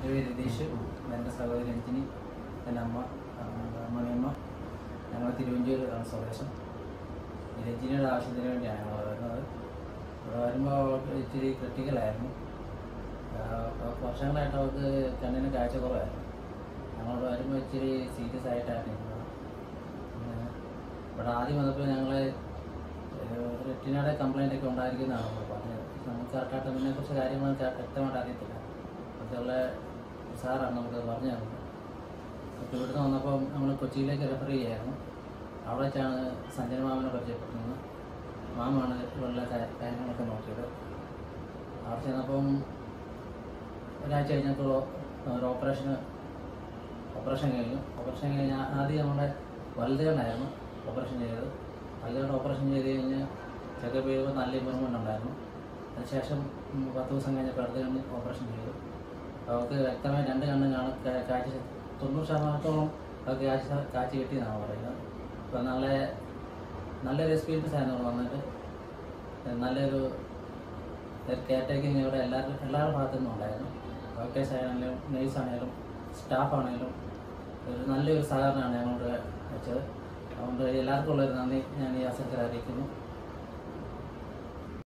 എൻ്റെ പേര് രതീഷ് എൻ്റെ സഹോദരി രഞ്ജിനി എൻ്റെ അമ്മ ആ, മണിയമ്മ ഞങ്ങൾ തിരുവഞ്ചൂർ ആണ് സ്വദേശം ഈ രഞ്ജിനിയുടെ ആവശ്യത്തിന് വേണ്ടിയാണ് ഞങ്ങൾ വരുന്നത് ഇവിടെ വരുമ്പോൾ അവൾക്ക് ഇച്ചിരി ക്രിട്ടിക്കലായിരുന്നു വർഷങ്ങളായിട്ട് അവൾക്ക് കണ്ണിന് കാഴ്ച കുറവായിരുന്നു ഞങ്ങളോട് വരുമ്പോൾ ഇച്ചിരി സീരിയസ് ആയിട്ടാണ് ഇരുന്നത് പിന്നെ ഇവിടെ ആദ്യം വന്നപ്പോൾ ഞങ്ങൾ റെറ്റിനയുടെ കംപ്ലൈൻ്റ് ഒക്കെ ഉണ്ടായിരിക്കുന്നതാണ് നമ്മൾ പറഞ്ഞത് നമുക്ക് കറക്റ്റായിട്ട് അതിനെക്കുറിച്ച് കാര്യങ്ങൾ വ്യക്തമായിട്ട് അറിയത്തില്ല മറ്റുള്ള സാറാണ് നമുക്ക് പറഞ്ഞു തന്നത് അപ്പോൾ ഇവിടുന്ന് വന്നപ്പോൾ നമ്മൾ കൊച്ചിയിലേക്ക് റെഫർ ചെയ്യായിരുന്നു അവിടെ വെച്ചാണ് സഞ്ജന മാമനെ പരിചയപ്പെടുന്നത് മാമാണ് ഇവിടെയുള്ള കാ- കാര്യങ്ങളൊക്കെ നോക്കിയത് അവിടെ ചെന്നപ്പം ഒരാഴ്ച കഴിഞ്ഞപ്പോൾ ഒരു ഓപ്പറേഷന് ഓപ്പറേഷൻ കഴിഞ്ഞു ഓപ്പറേഷൻ കഴിഞ്ഞാൽ ആദ്യം നമ്മുടെ വലുതുകൊണ്ടായിരുന്നു ഓപ്പറേഷൻ ചെയ്തത് വലുതുകൊണ്ട് ഓപ്പറേഷൻ ചെയ്ത് കഴിഞ്ഞ് ചെക്കപ്പ് ചെയ്തപ്പോൾ നല്ല ഇമ്പ്രൂവ്മെൻ്റ് ഉണ്ടായിരുന്നു അതിനുശേഷം ഉം, പത്ത് ദിവസം കഴിഞ്ഞപ്പോൾ അടുത്ത കണ്ണ് ഓപ്പറേഷൻ ചെയ്തു അവർക്ക് വ്യക്തമായി രണ്ട് കണ്ണും കാണ കാ- കാഴ്ച തൊണ്ണൂറ് ശതമാനത്തോളം അവർക്ക് കാഴ്ച കാഴ്ച കിട്ടിയെന്നാണ് പറയുന്നത് അപ്പോൾ നല്ല നല്ലൊരു എക്സ്പീരിയൻസ് ആയിരുന്നു അവിടെ വന്നിട്ട് നല്ലൊരു കെയർ ടേക്കിങ് ഇവിടെ എല്ലാവരും എല്ലാവരുടെ ഭാഗത്തു നിന്നും ഉണ്ടായിരുന്നു ഡോക്ടേഴ്സ് ആണെങ്കിലും നേഴ്സ് ആണെങ്കിലും സ്റ്റാഫ് ആണെങ്കിലും ഒരു നല്ലൊരു സഹകരണമാണ് ഞങ്ങളോട് വെച്ചത് അതുകൊണ്ട് എല്ലാവർക്കും ഉള്ളൊരു നന്ദി ഞാൻ ഈ അവസരത്തിൽ അറിയിക്കുന്നു